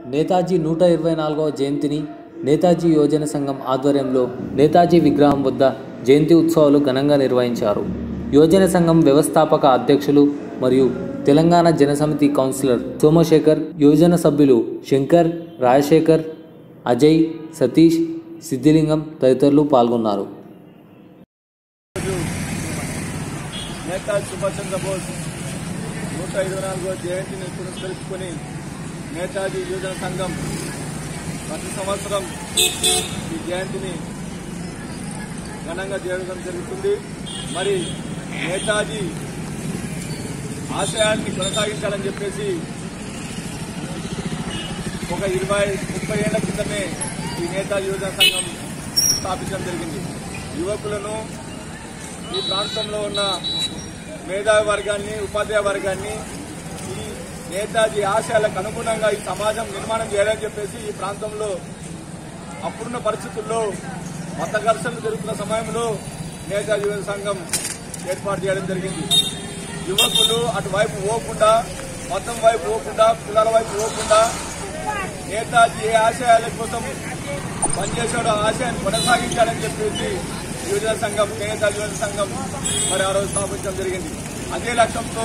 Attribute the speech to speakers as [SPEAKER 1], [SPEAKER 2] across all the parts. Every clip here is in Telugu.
[SPEAKER 1] నేతాజీ నూట ఇరవై నాలుగవ జయంతిని నేతాజీ యోజన సంఘం ఆధ్వర్యంలో నేతాజీ విగ్రహం వద్ద జయంతి ఉత్సవాలు ఘనంగా నిర్వహించారు యోజన సంఘం వ్యవస్థాపక అధ్యక్షులు మరియు తెలంగాణ జనసమితి కౌన్సిలర్ సోమశేఖర్ యోజన సభ్యులు శంకర్ రాజశేఖర్ అజయ్ సతీష్ సిద్ధిలింగం తదితరులు పాల్గొన్నారు
[SPEAKER 2] నేతాజీ సుభాష్ చంద్రబోస్ నూట ఇరవై నాలుగో జయంతిని పురస్కరించుకొని నేతాజీ యువజన సంఘం ప్రతి సంవత్సరం ఈ జయంతిని ఘనంగా చేయడం జరుగుతుంది మరి నేతాజీ ఆశయాల్ని కొనసాగించాలని చెప్పేసి ఒక ఇరవై ముప్పై ఏళ్ల క్రితమే ఈ నేతాజీ యువజన సంఘం స్థాపించడం జరిగింది యువకులను ఈ ప్రాంతంలో ఉన్న మేధావి వర్గాన్ని ఉపాధ్యాయ వర్గాన్ని ఈ నేతాజీ ఆశయాలకు అనుగుణంగా ఈ సమాజం నిర్మాణం చేయాలని చెప్పేసి ఈ ప్రాంతంలో అప్పుడున్న పరిస్థితుల్లో మత ఘర్షణలు జరుగుతున్న సమయంలో నేతాజీ యువజన సంఘం ఏర్పాటు చేయడం జరిగింది యువకులు అటువైపు పోకుండా మతం వైపు పోకుండా కులాల వైపు పోకుండా నేతాజీ ఏ ఆశయాల కోసం పనిచేశాడో ఆ ఆశయాన్ని కొనసాగించాలని చెప్పేసి యువజన సంఘం నేతాజీ యువజన సంఘం మరి ఆ రోజు స్థాపించడం జరిగింది అదే లక్ష్యంతో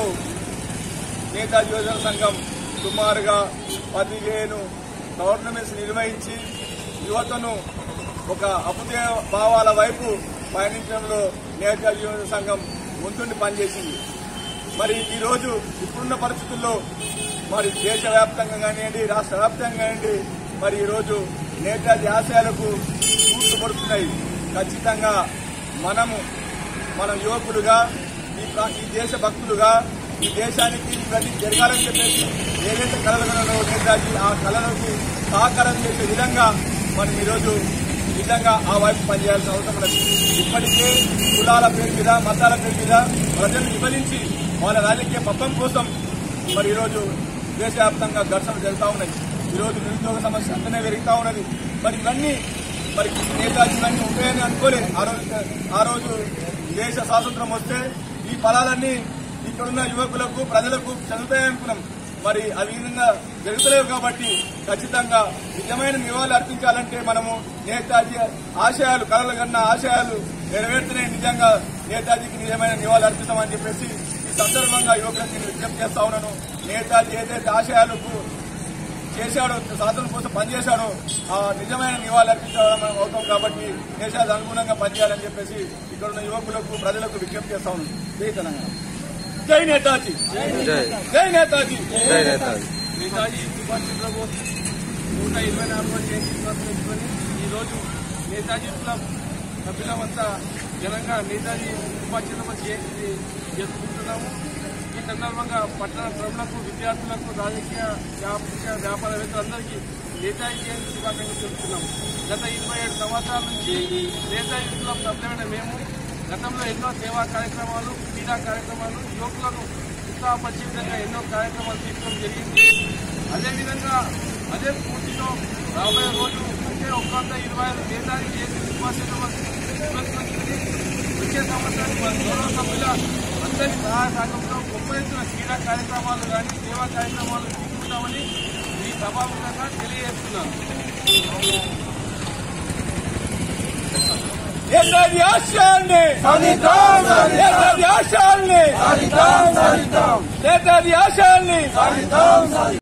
[SPEAKER 2] నేతాజీ యువజన సంఘం సుమారుగా పదిహేను టోర్నమెంట్స్ నిర్వహించి యువతను ఒక అభుదయ భావాల వైపు పయనించడంలో నేతాజీ యువజన సంఘం ముందుండి పనిచేసింది మరి ఈ రోజు ఇప్పుడున్న పరిస్థితుల్లో మరి దేశవ్యాప్తంగా కానివ్వండి రాష్ట్ర వ్యాప్తంగా కానివ్వండి మరి ఈ రోజు నేతాజీ ఆశయాలకు పడుతున్నాయి ఖచ్చితంగా మనము మన యువకులుగా ఈ ప్రా- ఈ దేశ భక్తులుగా ఈ దేశానికి ఇవన్నీ జరగాలని చెప్పేసి ఏదైతే కళలు కలనో నేతాజీ ఆ కళలకు సహకారం చేసే విధంగా మనం ఈరోజు నిజంగా ఆ వైపు పనిచేయాల్సిన అవసరం ఉన్నది ఇప్పటికే కులాల పేరు మీద మతాల పేరు మీద ప్రజలను విభజించి వాళ్ళ రాజకీయ పబ్బం కోసం మరి ఈరోజు దేశవ్యాప్తంగా ఘర్షణలు జరుగుతూ ఉన్నాయి ఈరోజు నిరుద్యోగ సమస్య అంతనే పెరుగుతూ ఉన్నది మరి ఇవన్నీ మరి నేతాజీ ఇవన్నీ ఉంటాయని అనుకోలేదు ఆ రోజు ఆ రోజు దేశ స్వాతంత్రం వస్తే ఈ ఫలాలన్నీ ఇక్కడున్న యువకులకు ప్రజలకు చెందుతాయి అనుకున్నాం మరి అవి విధంగా జరుగుతలేవు కాబట్టి ఖచ్చితంగా నిజమైన నివాళులు అర్పించాలంటే మనము నేతాజీ ఆశయాలు కళలు కన్నా ఆశయాలు నెరవేరుతూనే నిజంగా నేతాజీకి నిజమైన నివాళులు అర్పిస్తామని చెప్పేసి ఈ సందర్భంగా యువకులకు నేను విజ్ఞప్తి చేస్తా ఉన్నాను నేతాజీ ఏదైతే ఆశయాలకు చేశాడో సాధన కోసం పనిచేశాడో ఆ నిజమైన నివాళులు అర్పించడం మనం అవుతాం కాబట్టి దేశాలకు అనుగుణంగా పనిచేయాలని చెప్పేసి ఇక్కడ ఉన్న యువకులకు ప్రజలకు విజ్ఞప్తి చేస్తా ఉన్నాను జై తెలంగాణ జై నేతాజీ జై నేతాజీ
[SPEAKER 3] జై నేతాజీ
[SPEAKER 2] నేతాజీ సుభాష్ చంద్రబోస్ నూట ఇరవై నాలుగో జయంతి పురస్కరించుకొని ఈరోజు నేతాజీ క్లబ్ సభ్యులమంతా ఘనంగా నేతాజీ సుభాష్ చంద్రబోస్ జయంతి జరుపుకుంటున్నాము ఈ సందర్భంగా పట్టణ ప్రజలకు విద్యార్థులకు రాజకీయ వ్యాపార వ్యాపారవేత్తలందరికీ నేతాజీ జయంతి శుభాకాంక్షలు తెలుపుతున్నాము గత ఇరవై ఏడు సంవత్సరాల నుంచి నేతాజీ క్లబ్ సభ్యులైన మేము గతంలో ఎన్నో సేవా కార్యక్రమాలు క్రీడా కార్యక్రమాలు యువకులను ఉత్సాహపరిచే విధంగా ఎన్నో కార్యక్రమాలు తీసుకోవడం జరిగింది అదేవిధంగా అదే స్ఫూర్తితో రాబోయే రోజు అంటే ఒక వంద ఇరవై ఐదు దేశానికి చేసి పురస్కరించుకొని వచ్చే సంవత్సరానికి మన గౌరవ సభ్యుల అందరి సహాయ సహకారంతో గొప్ప ఎత్తున క్రీడా కార్యక్రమాలు కానీ సేవా కార్యక్రమాలు తీసుకుంటామని ఈ సభాముఖంగా తెలియజేస్తున్నాను నేతాజీ ఆశయాల్ని నేతాజీ ఆశయాల్ని నేతాజీ ఆశయాల్ని